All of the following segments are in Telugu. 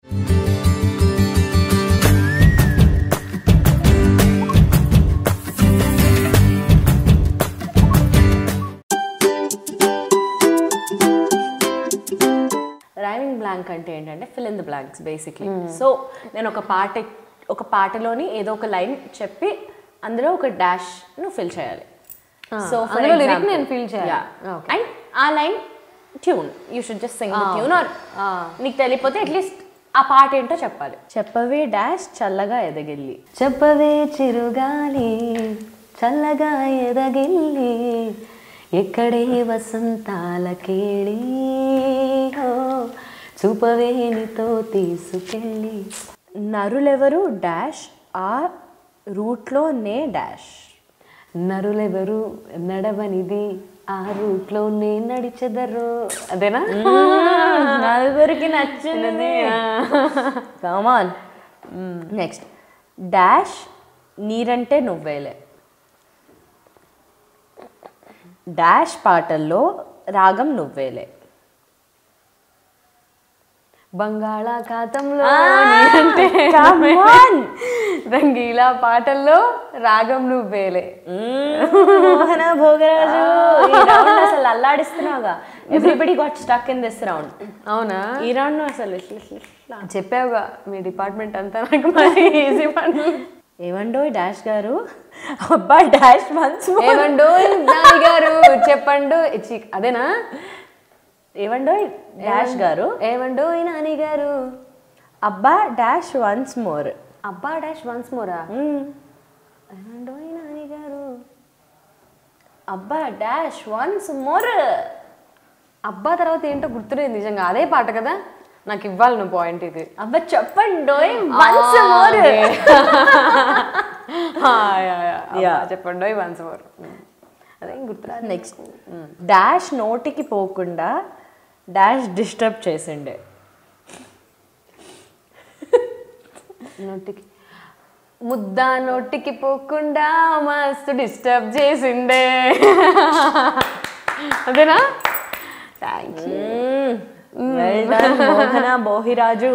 రైమింగ్ బ్లాంక్ అంటే ఏంటంటే fill in the blanks basically so నేను ఒక పాట ఒక పాటలోని ఏదో ఒక లైన్ చెప్పి అందులో ఒక డాష్ ను ఫిల్ చేయాలి సో అందులో lyric నేను fill చేయాలి. Okay. అండ్ ఆ line tune you should just sing the tune or నీకు తెలియపోతే అట్లీస్ట్ ఆ పాట ఏంటో చెప్పాలి చెప్పవే డాష్ చల్లగా ఎదగిల్లి చెప్పవే చిరుగాలి చల్లగా ఎదగిల్లి ఎక్కడే వసంతాల కేళి ఓ, చూపవే నీతో తీసుకెళ్ళి నరులెవరు డాష్ ఆ రూట్లోనే డాష్ నరులెవరు నడవనిది ఆ రూట్లోనే నడిచెదరు అదేనా నలుగురికి నచ్చినది కమాన్ నెక్స్ట్ డాష్ నీరంటే నువ్వేలే డాష్ పాటల్లో రాగం నువ్వేలే బంగాళాఖాతంలో అంటే రంగీలా పాటల్లో రాగం నువ్వేలే మోహన భోగరాజు ఈ round అసలు అల్లాడిస్తున్నావుగా everybody got stuck in this round అవునా ఈ రౌండ్ అసలు ఇట్లా ఇట్లా ఇట్లా. చెప్పావుగా మీ డిపార్ట్మెంట్ అంతా నాకు మరి ఈజీ పనులు ఏమండో డాష్ గారు అబ్బా డాష్ వన్స్ ఏమండు నాని గారు చెప్పండు చి, అదేనా ఏమండో డాష్ గారు ఏమండు నాని గారు అబ్బా డాష్ వన్స్ మోర్ అబ్బా డాష్ వన్స్ మోరా ఏమండు నాని గారు అబ్బా డాష్ వన్స్ మోర్ అబ్బా తర్వాత ఏంటో గుర్తులేదు నిజంగా అదే పాట కదా నాకు ఇవ్వాలి నువ్వు పాయింట్ ఇది అబ్బా చెప్పండి వన్స్ మోర్ చెప్పండు వన్స్ మోర్ అదే గుర్తురా నెక్స్ట్ డాష్ నోటికి పోకుండా డాష్ డిస్టర్బ్ చేసిండే నోటికి ముద్ద నోటికి పోకుండా మస్తు డిస్టర్బ్ చేసిండే అదేనా thank Well done, Mohana Bohiraju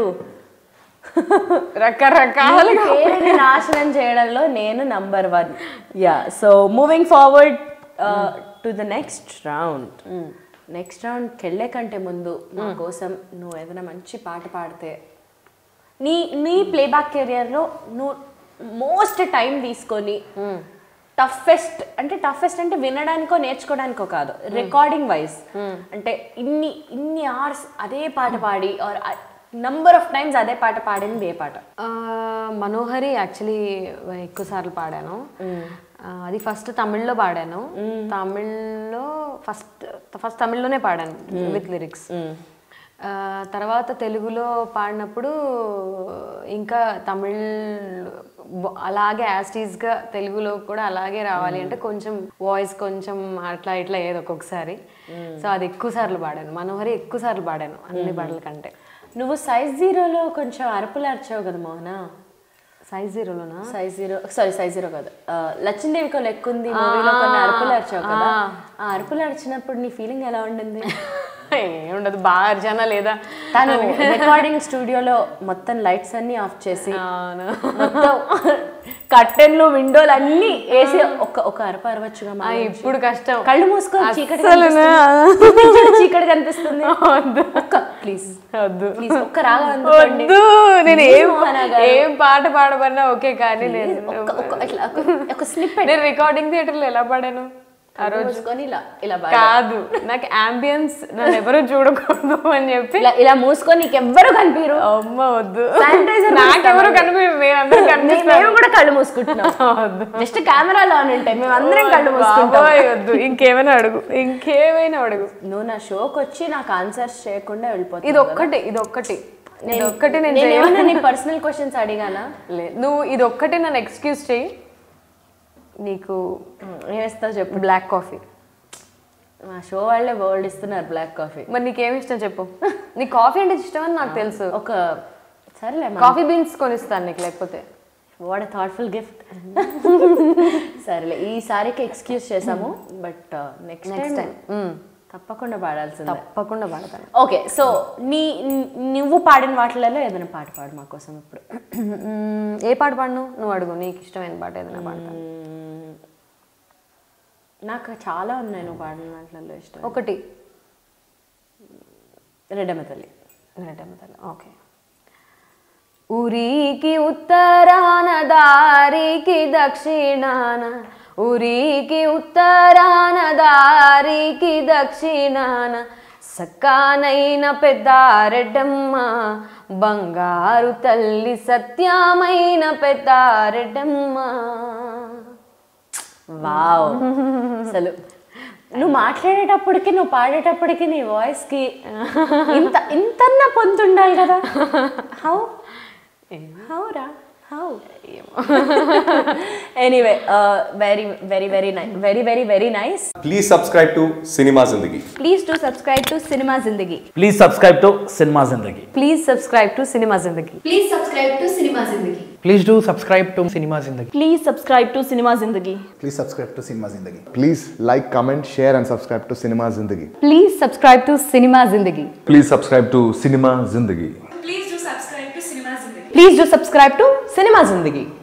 రకరకాల ఈ పేరుని నాశనం చేయడంలో నేను number one yeah so moving forward to the next round next రౌండ్కి వెళ్ళే కంటే ముందు మా కోసం నువ్వు ఏదైనా మంచి పాట పాడితే నీ నీ ప్లేబ్యాక్ కెరియర్లో నువ్వు మోస్ట్ టైం తీసుకొని టఫెస్ట్ అంటే టఫెస్ట్ అంటే వినడానికో నేర్చుకోవడానికో కాదు రికార్డింగ్ వైజ్ అంటే ఇన్ని ఇన్ని అవర్స్ అదే పాట పాడి ఆర్ నంబర్ ఆఫ్ టైమ్స్ అదే పాట పాడింది ఏ పాట ఆ, మనోహరి యాక్చువల్లీ ఎక్కువ సార్లు పాడాను ఆ, అది ఫస్ట్ తమిళ్లో పాడాను తమిళ్లో ఫస్ట్ ఫస్ట్ తమిళ్లోనే పాడాను విత్ లిరిక్స్ తర్వాత తెలుగులో పాడినప్పుడు ఇంకా తమిళ్ బ- అలాగే యాస్టీస్గా తెలుగులో కూడా అలాగే రావాలి అంటే కొంచెం వాయిస్ కొంచెం అట్లా ఇట్లా ఏదో ఒక్కొక్కసారి సో అది ఎక్కువ సార్లు పాడాను మనోహరి ఎక్కువ సార్లు పాడాను అన్ని పాటల కంటే నువ్వు సైజ్ జీరోలో కొంచెం అరుపులు అరిచావు కదా మోహన సైజ్ జీరోలోనా size zero sorry size zero కాదు ఆ, లచ్చిందేవికో లెక్క ఉంది మూవీలో కొన్ని అరుపులు అరిచావు కదా ఆ అరుపులు అరిచినప్పుడు నీ ఫీలింగ్ ఎలా ఉండింది ఏముండదు బాగా అర్జానా లేదా తను రికార్డింగ్ స్టూడియోలో మొత్తం లైట్స్ అన్ని ఆఫ్ చేసి అవును. మొత్తం కర్టెన్లు విండోలు అన్ని వేసి ఒక ఒక అరప అరవచ్చుగా ఆ, ఇప్పుడు కష్టం కళ్ళు మూసుకొని చీకటి అస్సలు కనిపిస్తుంది. చూపించు, చీకటి కనిపిస్తుంది ఒక్క ప్లీజ్ వద్దు ప్లీజ్ ఒక్క రాగా అందుకోండి వద్దు నేను Please, ఏం మోహనా గారు. ఏం పాట పాడబడినా ఓకే కానీ నేను ఒక్క ఒక్క ఇట్లా ఒక- ఒక స్నిప్ నేను రికార్డింగ్ థియేటర్లో ఎలా పాడాను ఆ రోజు మూసుకొని ఇలా ఇలా బాగా కాదు నాకు అంబియన్స్ నన్ను ఎవరు చూడకూడదు అని చెప్పి ఇలా ఇలా మూసుకొని నీకు ఎవ్వరు కనిపించరు అమ్మ వద్దు Sanitizer నాకెవరు కనిపించరు నేను అందరూ కనిపిస్తాను మేము కూడా కళ్ళు మూసుకుంటున్నాం వద్దు జస్ట్ కెమెరాలో ఆన్ ఉంటాయి మేము అందరం కళ్ళు మూసుకుంటాం బాబోయ్ వద్దు ఇంకేమైనా అడుగు ఇంకేమైనా అడుగు నువ్వు నా షోకి వచ్చి నాకు ఆన్సర్స్ చేయకుండా వెళ్ళిపోతావు ఇది ఒక్కటి ఇది ఒక్కటి ఇది ఒక్కటి నేను నేను చేయను. ఏమన్నా నీ పర్సనల్ క్వశ్చన్స్ అడిగానా లేదు నువ్వు ఇది ఒక్కటే నన్ను ఎక్స్క్యూజ్ చేయి నీకు ఏమిస్తావు చెప్పు బ్లాక్ కాఫీ మా షో వాళ్ళే బోల్డ్ ఇస్తున్నారు బ్లాక్ కాఫీ మరి నీకేమి ఇష్టం చెప్పు నీకు కాఫీ అంటే ఇష్టం అని నాకు తెలుసు ఒక సరేలే కాఫీ బీన్స్ కొనిస్తాను నీకు లేకపోతే వాట్ థాట్ఫుల్ గిఫ్ట్ సరేలే ఈసారికి ఎక్స్క్యూజ్ చేసాము but next next time time తప్పకుండా పాడాల్సిందే తప్పకుండా పాడతాను ఓకే సో నీ నువ్వు పాడిన వాటిలలో ఏదైనా పాట పాడు మా కోసం ఇప్పుడు మ్మ్, ఏ పాట పాడను నువ్వు అడుగు నీకు ఇష్టమైన పాట ఏదైనా పాడతాను మ్మ్. నాకు చాలా ఉన్నాయి నువ్వు పాడిన వాటిలలో ఇష్టం ఒకటి రెడ్డమ్మ తల్లి రెడ్డమ్మతల ఓకే ఉరికి ఉత్తరాన దారికి దక్షిణాన ఉరికి ఉత్తరాన దారికి దక్షిణాన సక్కానైన పెద్దారెడ్డమ్మ బంగారు తల్లి సత్యమైన పెద్దారెడ్డమ్మ వావ్ అసలు నువ్వు మాట్లాడేటప్పటికి నువ్వు పాడేటప్పటికి నీ వాయిస్ కి ఇంత ఇంతన్న పొందుండాలి కదా హౌ హౌ రా how anyway very very very nice very very very nice Please subscribe to Cinema Zindagi. Please do subscribe to Cinema Zindagi. Please subscribe to Cinema Zindagi. Please subscribe to Cinema Zindagi Please subscribe to Cinema Zindagi. Please do subscribe to Cinema Zindagi. Please subscribe to Cinema Zindagi. Please subscribe to Cinema Zindagi. Please like, comment, share, and subscribe to Cinema Zindagi. Please subscribe to Cinema Zindagi Please subscribe to Cinema Zindagi. Please do subscribe to Cinema Zindagi.